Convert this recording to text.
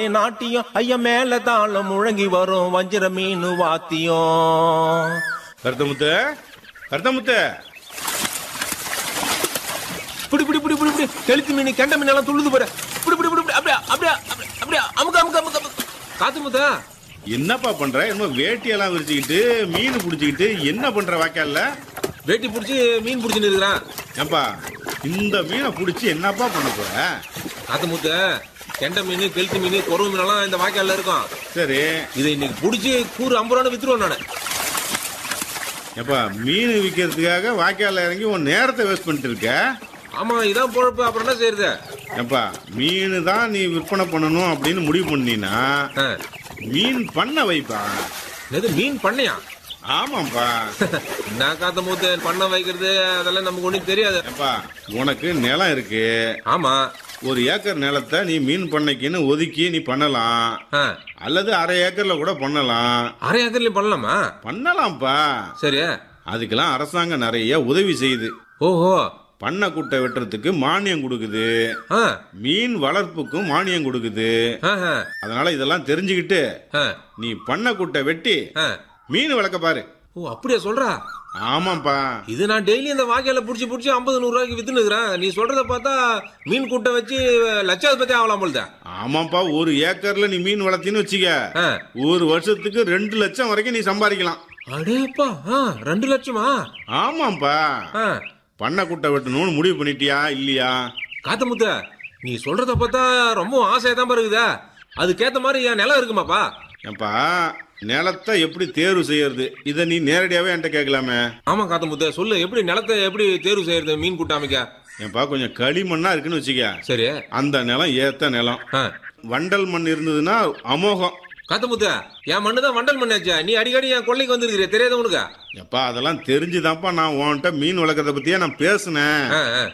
நாட்டியம் ஐயா மேல தாளம் முழங்கி வரும் வஞ்சிர மீன் வாத்தியம் கருத்தமுத்து கருத்தமுத்து பிடி பிடி பிடி பிடி பிடி கெளுத்தி மீன் கெண்ட மீன் எல்லாம் துள்ளுது பாரு பிடி பிடி பிடி பிடி அப்படியா அப்படியா அப்படியா, அப்படியா அமுக்கு அமுக்கு அமுக்கு அமுக்கு காத்து முத்தா என்னப்பா பண்ற என்ன வேட்டியெல்லாம் விரிச்சுக்கிட்டு மீன் பிடிச்சிக்கிட்டு என்ன பண்ற வாய்க்கால்ல வேட்டி பிடிச்சி மீன் பிடிச்சின்னு இருக்கிறான் ஏன்பா இந்த மீனை பிடிச்சி என்னப்பா பண்ண போற காத்து முத்த கெண்ட மீன் கெளுத்தி மீன் குறவு மீன் எல்லாம் இந்த வாய்க்கால்ல இருக்கும் சரி இதை இன்னைக்கு பிடிச்சி கூறு ஐம்பது ரூபா வித்துருவேன் நானு ஏப்பா மீன் விற்கிறதுக்காக வாய்க்கால்ல இறங்கி உன் நேரத்தை வேஸ்ட் பண்ணிட்டு இருக்க ஆமா இதான் பொழப்பு அப்புறம் என்ன செய்யறது ஏப்பா மீன் தான் நீ விற்பனை பண்ணணும் அப்படின்னு முடிவு பண்ணினா ஆ. மீன் பண்ண வைப்பா எது மீன் பண்ணையா ஆமாப்பா நான் காத்த மூத்த பண்ண வைக்கிறது அதெல்லாம் நமக்கு ஒண்ணும் தெரியாது ஏப்பா உனக்கு நிலம் இருக்கு ஆமா ஒரு ஏக்கர் நிலத்தை நீ மீன் பண்ணைக்குன்னு ஒதுக்கி நீ பண்ணலாம் ஆ. அல்லது அரை ஏக்கர்ல கூட பண்ணலாம் அரை ஏக்கர்லயும் பண்ணலாமா பண்ணலாம்ப்பா சரி அதுக்கெல்லாம் அரசாங்கம் நிறைய உதவி செய்யுது ஓஹோ பண்ணை குட்டை வெட்டுறதுக்கு மானியம் கொடுக்குது ஆ. மீன் வளர்ப்புக்கும் மானியம் கொடுக்குது ஆஹா. அதனால இதெல்லாம் தெரிஞ்சுக்கிட்டு ஆ. நீ பண்ணை குட்டை வெட்டி ஆ. மீன் வளர்க்க பாரு ஓ அப்படியா சொல்றா ஆமாப்பா இது நான் டெய்லி இந்த வாய்க்கால புடிச்சு புடிச்சு ஐம்பது நூறு ரூபாய்க்கு வித்துன்னு இருக்கிறேன் நீ சொல்றத பார்த்தா மீன் கூட்டை வச்சு லட்சாதிபதி ஆகலாம் போல்தா ஆமாப்பா ஒரு ஏக்கர்ல நீ மீன் வளர்த்தின்னு வச்சுக்க ஆ. ஒரு வருஷத்துக்கு ரெண்டு லட்சம் வரைக்கும் நீ சம்பாதிக்கலாம் அடேப்பா ஆ, ரெண்டு லட்சமா ஆமாப்பா ஆ. பண்ணை குட்டை வெட்டணும்னு முடிவு பண்ணிட்டியா இல்லையா காத்த முத்த நீ சொல்றத பார்த்தா ரொம்ப ஆசையா தான் இருக்குதா அதுக்கேத்த மாதிரி என் நிலம் இருக்குமாப்பா ஏப்பா நிலத்தை எப்படி தேர்வு செய்யறது இதை நீ நேரடியாவே என்கிட்ட கேட்கலாமே ஆமா காத்த முத்த சொல்லு எப்படி நிலத்தை எப்படி தேர்வு செய்யறது மீன் கூட்ட அமைக்க ஏப்பா கொஞ்சம் களிமண்ணா இருக்குன்னு வச்சுக்க சரி அந்த நிலம் ஏத்த நிலம் ஆ. வண்டல் மண் இருந்ததுன்னா அமோகம் காத்த முத்த என் மண்ணு தான் வண்டல் மண்ணாச்சா நீ அடிக்கடி என் கொள்ளைக்கு வந்திருக்கிற தெரியாத உனக்கு எப்பா அதெல்லாம் தெரிஞ்சுதான்ப்பா நான் உன்கிட்ட மீன் வளர்க்கறத பத்தியே நான் பேசினேன் ஆ, ஆ.